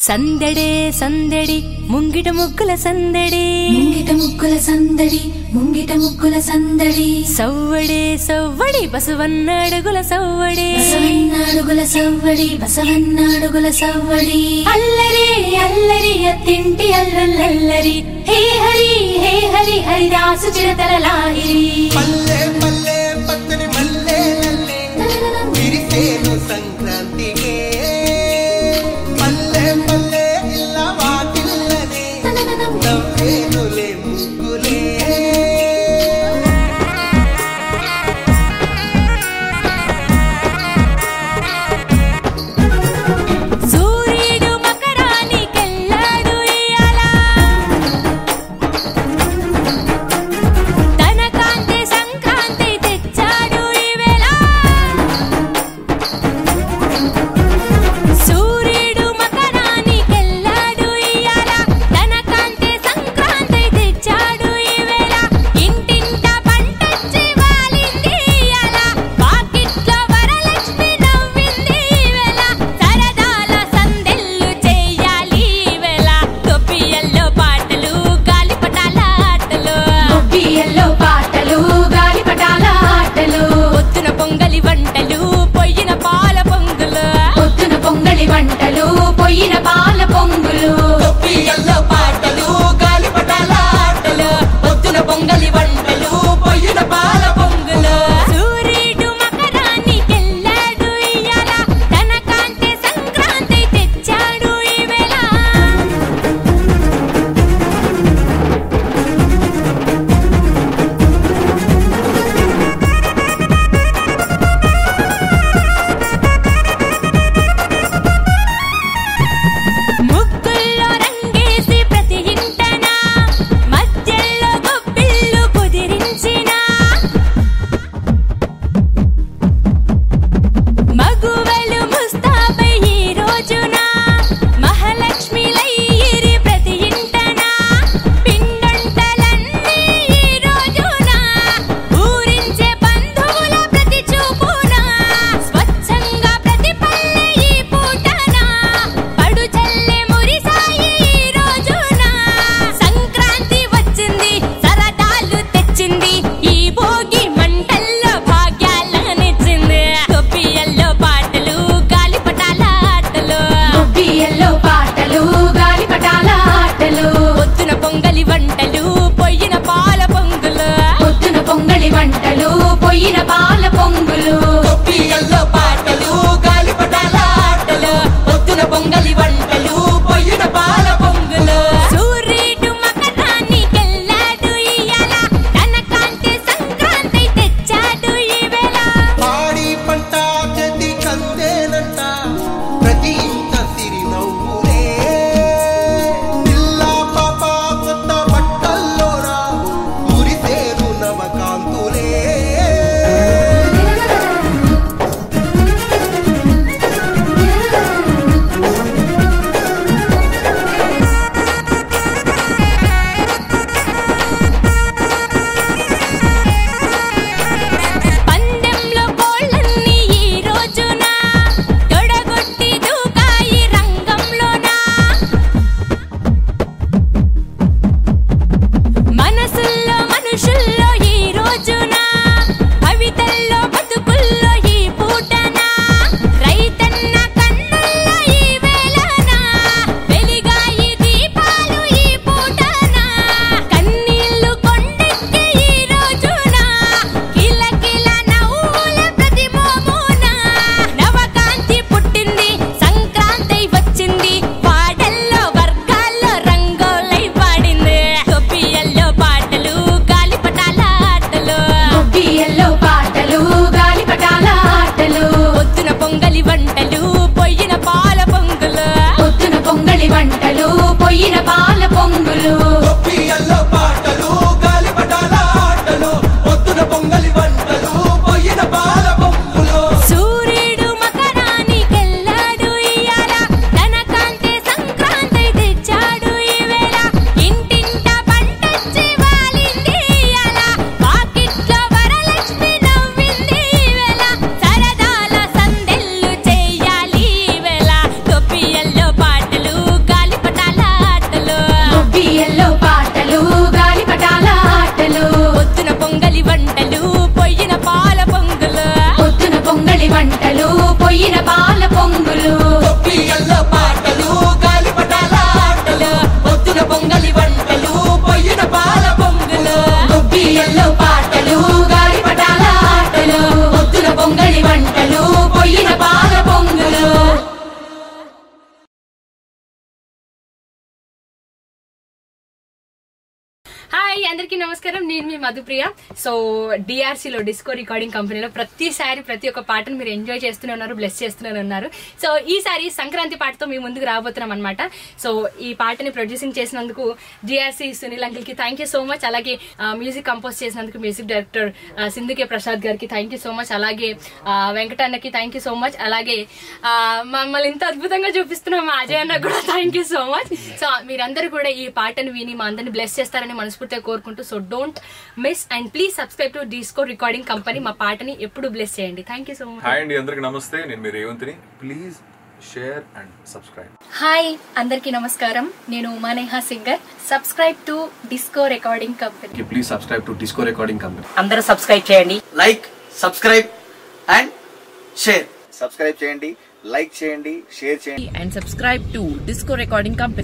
సందడే సందడి ముంగిట ముగ్గుల సందడి ముంగిట ముగ్గుల సందడి ముంగిట ముగ్గుల సందడి సవ్వడే సవ్వడి బసవన్న అడుగుల సవ్వడి బసవన్నాడుగుల సవ్వడి బసవన్నాడుగుల సవ్వడి అల్లరి అల్లరి అత్తింటి అల్లల్లరి హే హరి హే హరి హరిదాసు చిరతల లాహిరి పల్లె పల్లె పచ్చని మల్లె లల్లే విరిసేను సంక్రాంతికే పల్లె పల్లె ఇల్ల వాటిల్లనే నవ్వేనులే ముగ్గులే సూర్యుడు మకరానికెళ్ళాడు ఇయ్యాల తన కాంతి సంక్రాంతి తెచ్చాడు ఈవేళ సూర్యుడు మకరానికెళ్ళాడు ఇయ్యాల తన కాంతి సంక్రాంతి తెచ్చాడు ఈవేళ ఇంటింట పంటొచ్చి వాలింది ఇయ్యాల పాకిట్లో వరలక్ష్మి నవ్వింది ఈవేళ సరదాల సందెల్లు చేయాలి ఈవేళ తొప్పియల్లో పాటలు గాలిపటాల ఆటలు గొబ్బియల్లో పాటలు గాలిపటాల ఆటలు పొద్దున పొంగలి వంటలు పొయ్యిన పాల పొంగులు పొద్దున పొంగలి వంటలు పొయ్యిన పాల పొంగులు తొప్పియల్లో పాటలు గాలిపటాల ఆటలు పొద్దున పొంగలి వంటలు పొయ్యిన పాల పొంగులు సూర్యుడు మకరానికెళ్ళాడు ఇయ్యాల తన కాంతి సంక్రాంతి తెచ్చాడు ఈవేళ ముగ్గుల్లో రంగేసి ప్రతి ఇంటన మధ్యలో గొప్పిళ్ళు కుదిరించిన మగువలు ముస్తాబై ఈ రోజున మహాలక్ష్మిలయ్యిరి ప్రతి ఇంటన పిండొంటలన్నీ ఈ రోజున ఊరించే బంధువుల ప్రతి చూపున స్వచ్ఛంగా ప్రతి పల్లె ఈ పూటన పడు చల్లే మురిసాయి ఈ రోజున సంక్రాంతి వచ్చింది సరదాలు తెచ్చింది ఈ భోగి మంటల్లో భాగ్యాలనిచ్చింది గొప్పియల్లో పాటలు గాలిపటాల ఆటలు గొబ్బియల్లో పాటలు గాలిపటాల ఆటలు పొద్దున పొంగలి వంటలు పొయ్యిన పాల పొంగులు పొద్దున పొంగలి వంటలు పొయ్యిన పాల పొంగులు తొప్పియల్లో పాటలు గాలిపటాల ఆటలు పొద్దున పొంగలి వంటలు పొయ్యిన పాల పొంగులు సూర్యుడు మకరానికెళ్ళాడు ఇయ్యాల తన కాంతి సంక్రాంతి తెచ్చాడు ఈవేళ పాడి పంట చెది కందేనంట ప్రతి ఇంట సిరి నవ్వులే పిల్ల పాప కొత్త బట్టల్లోరా మురిసేరు నవకాంతులే పందెంలో కోళ్ళన్నీ ఈ రోజున తొడగొట్టి దూకాయి రంగంలోనా మనసుల్లో మనుషుల్లో ఈ రోజున భవితల్లో బతుకుల్లో ఈ పూటన రైతన్న కన్నుల్లో ఈ వేళన వెలిగాయి దీపాలు ఈ పూటన కన్నీళ్లు కొండెక్కి ఈ రోజున కిలకిల నవ్వుల ప్రతి మోమున నవకాంతి పుట్టింది సంక్రాంతి వచ్చింది పాటల్లో వర్గాల్లో రంగోలై పాడింది గొప్పియల్లో పాటలు గాలిపటాల ఆటలు గొబ్బియల్లో పాటలు గాలిపటాల ఆటలు పొద్దున పొంగలి వంటలు పొయ్యిన పాల పొంగులు పొద్దున పొంగలి వంటలు పొయ్యిన పాల పొంగులు గొప్పియల్లో పాటలు గాలిపటాల ఆటలు పొద్దున పొంగలి వంటలు పొయ్యిన పాల పొంగులు సూర్యుడు మకరానికెళ్ళాడు ఇయ్యాల తన కాంతి సంక్రాంతి తెచ్చాడు ఈవేళ ఇంటింట పంటొచ్చి వాలింది ఇయ్యాల పాకిట్లో వరలక్ష్మి నవ్వింది ఈవేళ సరదాల సందెల్లు చేయాలి ఈవేళ గొప్పియల్లో పాటలు అందరికీ నమస్కారం నేను మీ మధుప్రియ సో DRC లో డిస్కో రికార్డింగ్ కంపెనీలో ప్రతిసారి ప్రతి ఒక్క పాటను మీరు ఎంజాయ్ చేస్తూనే ఉన్నారు బ్లెస్ చేస్తూనే ఉన్నారు సో ఈసారి సంక్రాంతి పాటతో మీ ముందుకు రాబోతున్నాం అనమాట సో ఈ పాటని ప్రొడ్యూసింగ్ చేసినందుకు డిఆర్సి సునీల్ అంకిల్ కి థ్యాంక్ యూ సో మచ్ అలాగే మ్యూజిక్ కంపోజ్ చేసినందుకు మ్యూజిక్ డైరెక్టర్ సింధుకే ప్రసాద్ గారికి థ్యాంక్ యూ సో మచ్ అలాగే ఆ, వెంకటన్నకి థ్యాంక్ యూ సో మచ్ అలాగే ఆ, మమ్మల్ని ఇంత అద్భుతంగా చూపిస్తున్న మా అజయ్ అన్న కూడా thank you so much so మీరందరూ కూడా ఈ పాటను విని మా అందరిని బ్లెస్ చేస్తారని మనస్ఫూర్తిగా కోరుకుంటూ so don't miss and please subscribe to disco recording company మా పాటని ఎప్పుడు బ్లెస్ చేయండి thank you so much hi అండి అందరికి నమస్తే నేను మీ రేవంత్ని please share and subscribe hi అందరికీ నమస్కారం నేను Umaneha singer subscribe to disco recording company please subscribe to disco recording company అందరూ సబ్స్క్రైబ్ చేయండి like subscribe and share subscribe చేయండి లైక్ చేయండి షేర్ చేయండి and subscribe to disco recording company